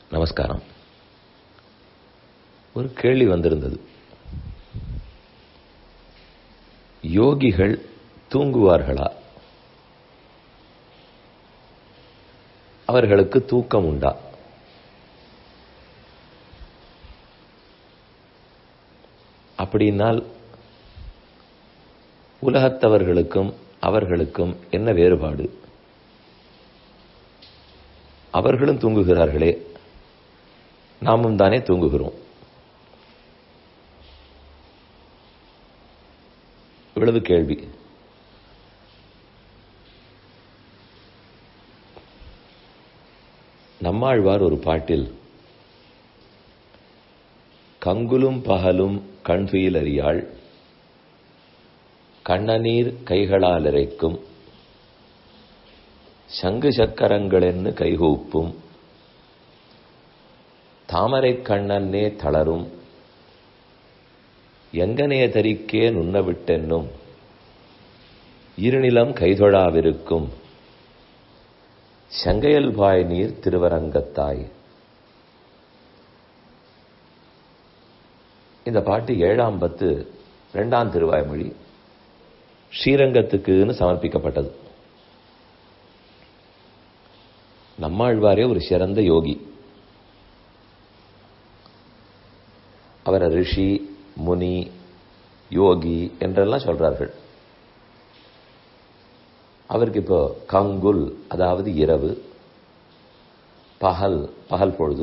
நமஸ்காரம் ஒரு கேள்வி வந்திருந்தது யோகிகள் தூங்குவார்களா அவர்களுக்கு தூக்கம் உண்டா அப்படின்னால் உலகத்தவர்களுக்கும் அவர்களுக்கும் என்ன வேறுபாடு அவர்களும் தூங்குகிறார்களே நாமும் தானே தூங்குகிறோம் இவ்வளவு கேள்வி நம்மாழ்வார் ஒரு பாட்டில் கங்குலும் பகலும் கண்துயில் அறியாள் கண்ணநீர் கைகளால் இறைக்கும் சங்கு சக்கரங்களென்னு கைகூப்பும் தாமரை கண்ணன்னே தளரும் எங்கனே தரிக்கே நுண்ணவிட்டென்னும் இருநிலம் கைதொழாவிருக்கும் செங்கையல்பாய் நீர் திருவரங்கத்தாய் இந்த பாட்டு ஏழாம் பத்து இரண்டாம் திருவாய்மொழி ஸ்ரீரங்கத்துக்குன்னு சமர்ப்பிக்கப்பட்டது நம்மாழ்வாரே ஒரு சிறந்த யோகி அவரை ரிஷி முனி யோகி என்றெல்லாம் சொல்றார்கள் அவருக்கு இப்போ கங்குல் அதாவது இரவு பகல் பகல் பொழுது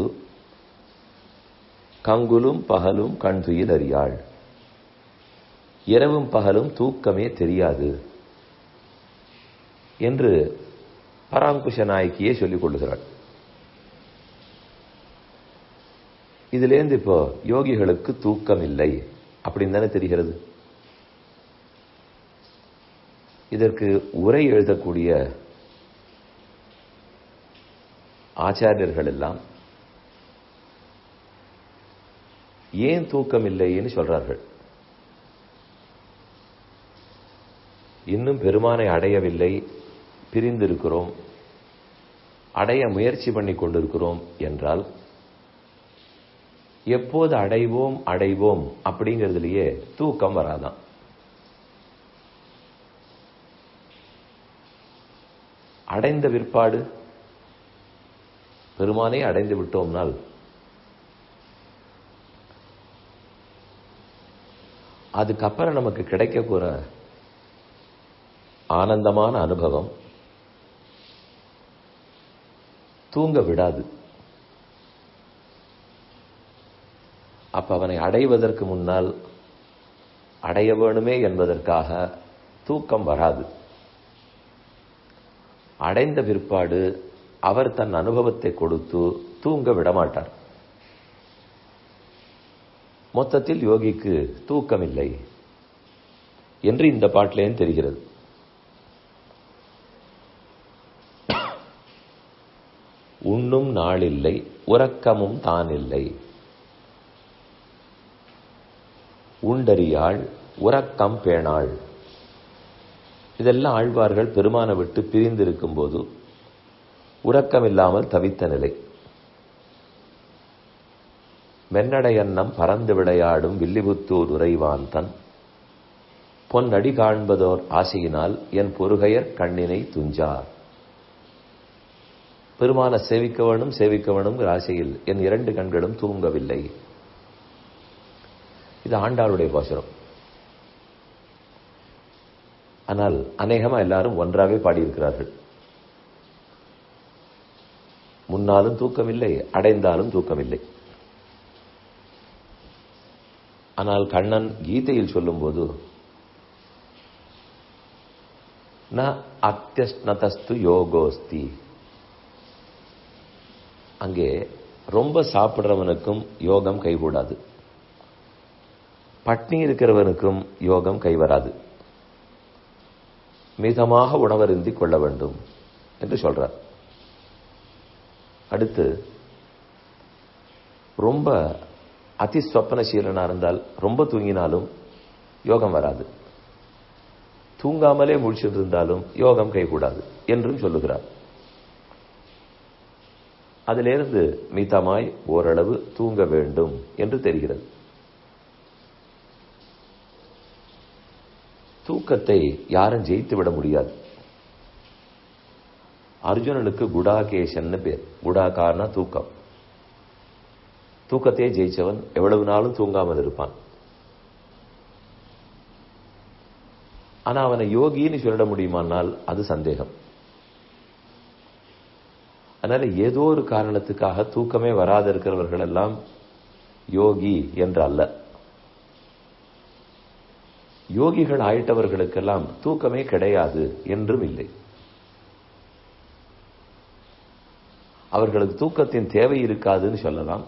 கங்குலும் பகலும் கண்துயில் அறியாள் இரவும் பகலும் தூக்கமே தெரியாது என்று பராங்குஷ நாயக்கியே சொல்லிக் கொள்ளுகிறாள் இதிலேருந்து இப்போ யோகிகளுக்கு தூக்கம் இல்லை அப்படின்னு தானே தெரிகிறது இதற்கு உரை எழுதக்கூடிய ஆச்சாரியர்கள் எல்லாம் ஏன் தூக்கம் இல்லைன்னு சொல்றார்கள் இன்னும் பெருமானை அடையவில்லை பிரிந்திருக்கிறோம் அடைய முயற்சி பண்ணி கொண்டிருக்கிறோம் என்றால் எப்போது அடைவோம் அடைவோம் அப்படிங்கிறதுலயே தூக்கம் வராதான் அடைந்த விற்பாடு பெருமானை அடைந்து விட்டோம்னால் அதுக்கப்புறம் நமக்கு கிடைக்க போற ஆனந்தமான அனுபவம் தூங்க விடாது அப்ப அவனை அடைவதற்கு முன்னால் அடைய வேணுமே என்பதற்காக தூக்கம் வராது அடைந்த பிற்பாடு அவர் தன் அனுபவத்தை கொடுத்து தூங்க விடமாட்டார் மொத்தத்தில் யோகிக்கு தூக்கமில்லை என்று இந்த பாட்டிலேயும் தெரிகிறது உண்ணும் நாளில்லை உறக்கமும் தான் இல்லை உண்டறியாள் உறக்கம் பேணாள் இதெல்லாம் ஆழ்வார்கள் பெருமான விட்டு பிரிந்திருக்கும் போது உறக்கமில்லாமல் தவித்த நிலை மென்னடையன்னம் பறந்து விளையாடும் வில்லிபுத்தூர் உறைவான் தன் பொன்னடி காண்பதோர் ஆசையினால் என் பொறுகையர் கண்ணினை துஞ்சார் பெருமான சேவிக்க வேணும் சேவிக்க வேணும் ஆசையில் என் இரண்டு கண்களும் தூங்கவில்லை இது ஆண்டாளுடைய பாசுரம் ஆனால் அநேகமா எல்லாரும் ஒன்றாவே பாடியிருக்கிறார்கள் முன்னாலும் தூக்கமில்லை அடைந்தாலும் தூக்கமில்லை ஆனால் கண்ணன் கீதையில் சொல்லும்போது ந அத்தியஸ்னதஸ்து யோகோஸ்தி அங்கே ரொம்ப சாப்பிடுறவனுக்கும் யோகம் கைகூடாது பட்னி இருக்கிறவனுக்கும் யோகம் கைவராது மிதமாக உணவருந்தி கொள்ள வேண்டும் என்று சொல்றார் அடுத்து ரொம்ப அதி சொப்பனசீலனா இருந்தால் ரொம்ப தூங்கினாலும் யோகம் வராது தூங்காமலே முடிச்சுட்டு இருந்தாலும் யோகம் கைகூடாது என்றும் சொல்லுகிறார் அதிலிருந்து மிதமாய் ஓரளவு தூங்க வேண்டும் என்று தெரிகிறது தூக்கத்தை யாரும் ஜெயித்து விட முடியாது அர்ஜுனனுக்கு குடாகேசன்னு பேர் குடாகார்னா தூக்கம் தூக்கத்தையே ஜெயிச்சவன் எவ்வளவு நாளும் தூங்காமல் இருப்பான் ஆனா அவனை யோகின்னு சொல்லிட முடியுமானால் அது சந்தேகம் அதனால ஏதோ ஒரு காரணத்துக்காக தூக்கமே வராத இருக்கிறவர்கள் எல்லாம் யோகி என்று அல்ல யோகிகள் ஆயிட்டவர்களுக்கெல்லாம் தூக்கமே கிடையாது என்றும் இல்லை அவர்களுக்கு தூக்கத்தின் தேவை இருக்காதுன்னு சொல்லலாம்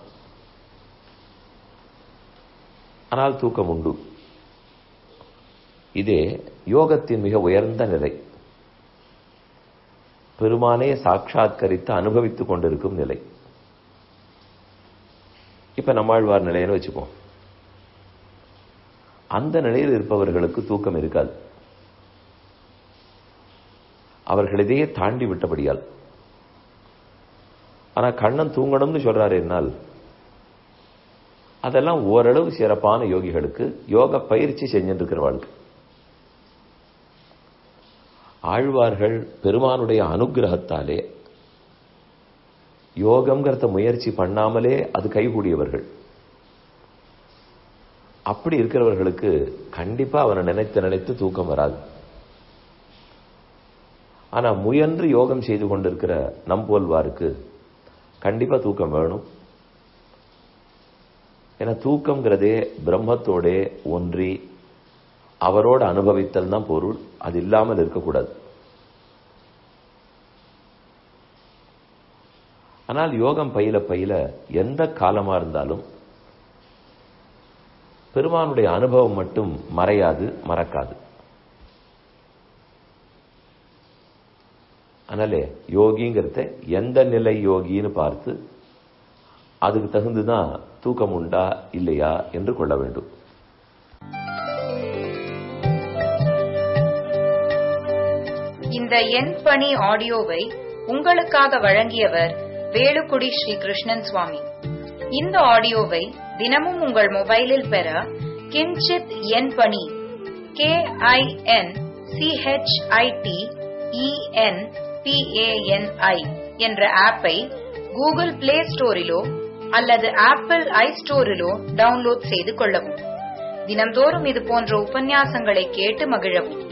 ஆனால் தூக்கம் உண்டு இதே யோகத்தின் மிக உயர்ந்த நிலை பெருமானே சாட்சாத்கரித்து அனுபவித்துக் கொண்டிருக்கும் நிலை இப்ப நம்மாழ்வார் நிலைன்னு வச்சுப்போம் அந்த நிலையில் இருப்பவர்களுக்கு தூக்கம் இருக்காது அவர்கள் இதையே தாண்டி விட்டபடியால் ஆனா கண்ணன் தூங்கணும்னு சொல்றாரு என்னால் அதெல்லாம் ஓரளவு சிறப்பான யோகிகளுக்கு யோக பயிற்சி செஞ்சுட்டு இருக்கிறவாளுக்கு ஆழ்வார்கள் பெருமானுடைய அனுகிரகத்தாலே யோகம்ங்கிறத முயற்சி பண்ணாமலே அது கைகூடியவர்கள் அப்படி இருக்கிறவர்களுக்கு கண்டிப்பா அவனை நினைத்து நினைத்து தூக்கம் வராது ஆனா முயன்று யோகம் செய்து கொண்டிருக்கிற நம்போல்வாருக்கு கண்டிப்பா தூக்கம் வேணும் ஏன்னா தூக்கம்ங்கிறதே பிரம்மத்தோட ஒன்றி அவரோட அனுபவித்தல் தான் பொருள் அது இல்லாமல் இருக்கக்கூடாது ஆனால் யோகம் பயில பயில எந்த காலமா இருந்தாலும் பெருமானுடைய அனுபவம் மட்டும் மறையாது மறக்காது அதனாலே யோகிங்கிறத எந்த நிலை யோகின்னு பார்த்து அதுக்கு தகுந்துதான் தூக்கம் உண்டா இல்லையா என்று கொள்ள வேண்டும் இந்த எண் பணி ஆடியோவை உங்களுக்காக வழங்கியவர் வேலுக்குடி ஸ்ரீ கிருஷ்ணன் சுவாமி இந்த ஆடியோவை தினமும் உங்கள் மொபைலில் பெற கிஞ்சித் எண் பணி கே ஐ என் சிஹெச்ஐடி இஎன் பிஏஎன்ஐ என்ற ஆப்பை கூகுள் பிளே ஸ்டோரிலோ அல்லது ஆப்பிள் ஐ ஸ்டோரிலோ டவுன்லோட் செய்து கொள்ளவும் தினம்தோறும் இது போன்ற உபன்யாசங்களை கேட்டு மகிழவும்